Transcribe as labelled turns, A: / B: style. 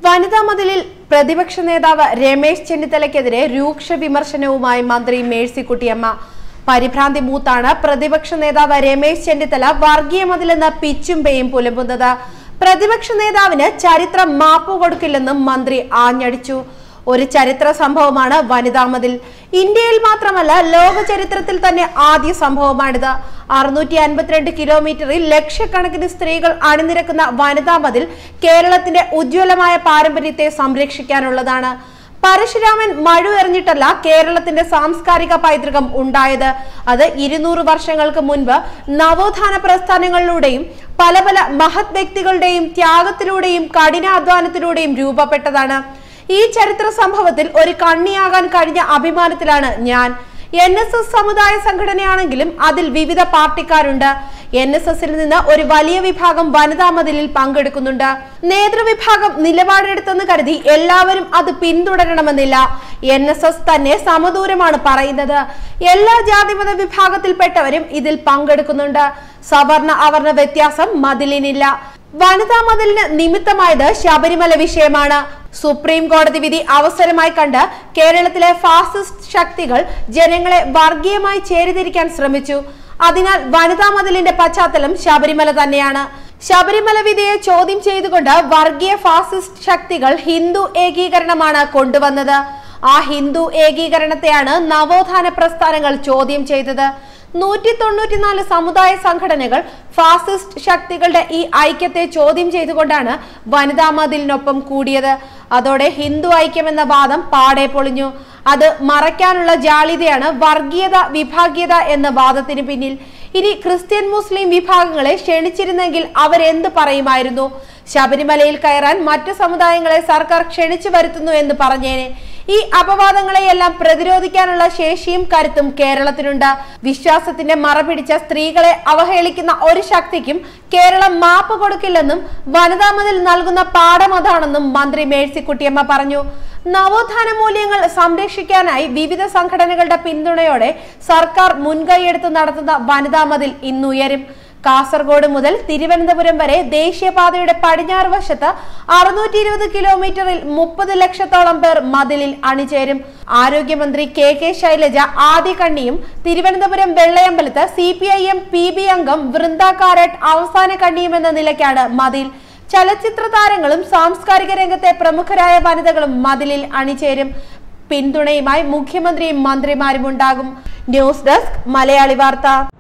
A: വനിതാ മതിലിൽ പ്രതിപക്ഷ നേതാവ് രമേശ് ചെന്നിത്തലയ്ക്കെതിരെ രൂക്ഷ വിമർശനവുമായി മന്ത്രി മേഴ്സിക്കുട്ടിയമ്മ പരിഭ്രാന്തി മൂത്താണ് പ്രതിപക്ഷ നേതാവ് രമേശ് ചെന്നിത്തല വർഗീയ മതിലെന്ന് പിച്ചും പേയും പുലമ്പുന്നത് പ്രതിപക്ഷ നേതാവിന് ചരിത്രം മാപ്പു കൊടുക്കില്ലെന്നും മന്ത്രി ആഞ്ഞടിച്ചു ഒരു ചരിത്ര സംഭവമാണ് വനിതാ മതിൽ ഇന്ത്യയിൽ മാത്രമല്ല ലോക ചരിത്രത്തിൽ തന്നെ ആദ്യ സംഭവമാണിത് അറുന്നൂറ്റി അൻപത്തിരണ്ട് കിലോമീറ്ററിൽ ലക്ഷക്കണക്കിന് സ്ത്രീകൾ അണിനിരക്കുന്ന വനിതാ മതിൽ കേരളത്തിന്റെ ഉജ്ജ്വലമായ പാരമ്പര്യത്തെ സംരക്ഷിക്കാനുള്ളതാണ് പരശുരാമൻ മഴ എറിഞ്ഞിട്ടല്ല കേരളത്തിന്റെ സാംസ്കാരിക പൈതൃകം ഉണ്ടായത് അത് ഇരുന്നൂറ് വർഷങ്ങൾക്ക് മുൻപ് നവോത്ഥാന പ്രസ്ഥാനങ്ങളിലൂടെയും പല പല മഹത് വ്യക്തികളുടെയും ത്യാഗത്തിലൂടെയും കഠിനാധ്വാനത്തിലൂടെയും രൂപപ്പെട്ടതാണ് ഈ ചരിത്ര സംഭവത്തിൽ ഒരു കണ്ണിയാകാൻ കഴിഞ്ഞ അഭിമാനത്തിലാണ് ഞാൻ എൻ എസ് എസ് സമുദായ സംഘടനയാണെങ്കിലും അതിൽ വിവിധ പാർട്ടിക്കാരുണ്ട് എൻ എസ് എസിൽ നിന്ന് ഒരു വലിയ വിഭാഗം വനിതാ മതിലിൽ പങ്കെടുക്കുന്നുണ്ട് നേതൃവിഭാഗം നിലപാടെടുത്തെന്ന് കരുതി എല്ലാവരും അത് പിന്തുടരണമെന്നില്ല എൻ എസ് എസ് തന്നെ സമദൂരമാണ് പറയുന്നത് എല്ലാ ജാതിമത വിഭാഗത്തിൽപ്പെട്ടവരും ഇതിൽ പങ്കെടുക്കുന്നുണ്ട് സവർണ അവർണ വ്യത്യാസം മതിലിനില്ല വനിതാ മതിലിന് നിമിത്തമായത് ശബരിമല വിഷയമാണ് സുപ്രീം കോടതി വിധി അവസരമായി കണ്ട് കേരളത്തിലെ ഫാസിസ്റ്റ് ശക്തികൾ ജനങ്ങളെ വർഗീയമായി ചേരിതിരിക്കാൻ ശ്രമിച്ചു അതിനാൽ വനിതാ മതിലിന്റെ പശ്ചാത്തലം ശബരിമല തന്നെയാണ് ശബരിമല വിധിയെ ചോദ്യം ചെയ്തുകൊണ്ട് വർഗീയ ഫാസിസ്റ്റ് ശക്തികൾ ഹിന്ദു ഏകീകരണമാണ് കൊണ്ടുവന്നത് ആ ഹിന്ദു ഏകീകരണത്തെയാണ് നവോത്ഥാന പ്രസ്ഥാനങ്ങൾ ചോദ്യം ചെയ്തത് നൂറ്റി തൊണ്ണൂറ്റിനാല് സമുദായ സംഘടനകൾ ഫാസിസ്റ്റ് ശക്തികളുടെ ഈ ഐക്യത്തെ ചോദ്യം ചെയ്തുകൊണ്ടാണ് വനിതാ മതിലിനൊപ്പം കൂടിയത് അതോടെ ഹിന്ദു ഐക്യമെന്ന വാദം പാടെ പൊളിഞ്ഞു അത് മറയ്ക്കാനുള്ള ജാളിതയാണ് വർഗീയത വിഭാഗീയത എന്ന വാദത്തിന് പിന്നിൽ ഇനി ക്രിസ്ത്യൻ മുസ്ലിം വിഭാഗങ്ങളെ ക്ഷണിച്ചിരുന്നെങ്കിൽ അവരെന്ത് പറയുമായിരുന്നു ശബരിമലയിൽ കയറാൻ മറ്റു സമുദായങ്ങളെ സർക്കാർ ക്ഷണിച്ചു വരുത്തുന്നു എന്ന് പറഞ്ഞേനെ ഈ അപവാദങ്ങളെയെല്ലാം പ്രതിരോധിക്കാനുള്ള ശേഷിയും കരുത്തും കേരളത്തിനുണ്ട് വിശ്വാസത്തിന്റെ മറപിടിച്ച സ്ത്രീകളെ അവഹേളിക്കുന്ന ഒരു ശക്തിക്കും കേരളം മാപ്പ് കൊടുക്കില്ലെന്നും വനിതാ മതിൽ നൽകുന്ന പാഠം അതാണെന്നും മന്ത്രി മേഴ്സിക്കുട്ടിയമ്മ പറഞ്ഞു നവോത്ഥാന മൂല്യങ്ങൾ സംരക്ഷിക്കാനായി വിവിധ സംഘടനകളുടെ പിന്തുണയോടെ സർക്കാർ മുൻകൈയെടുത്ത് നടത്തുന്ന വനിതാ മതിൽ ഇന്നുയരും കാസർഗോഡ് മുതൽ തിരുവനന്തപുരം വരെ ദേശീയപാതയുടെ പടിഞ്ഞാറ് വശത്ത് അറുന്നൂറ്റി ഇരുപത് കിലോമീറ്ററിൽ മുപ്പത് ലക്ഷത്തോളം പേർ മതിലിൽ അണിചേരും ആരോഗ്യമന്ത്രി കെ കെ ശൈലജ ആദ്യ കണ്ണിയും തിരുവനന്തപുരം വെള്ളയമ്പലത്ത് C P I M P B അംഗം വൃന്ദ കാരട്ട് അവസാന കണ്ണിയും എന്ന നിലയ്ക്കാണ് മതിൽ ചലച്ചിത്ര താരങ്ങളും സാംസ്കാരിക രംഗത്തെ പ്രമുഖരായ വനിതകളും മതിലിൽ അണിചേരും പിന്തുണയുമായി മുഖ്യമന്ത്രിയും മന്ത്രിമാരും ഉണ്ടാകും ന്യൂസ് ഡെസ്ക് മലയാളി വാർത്ത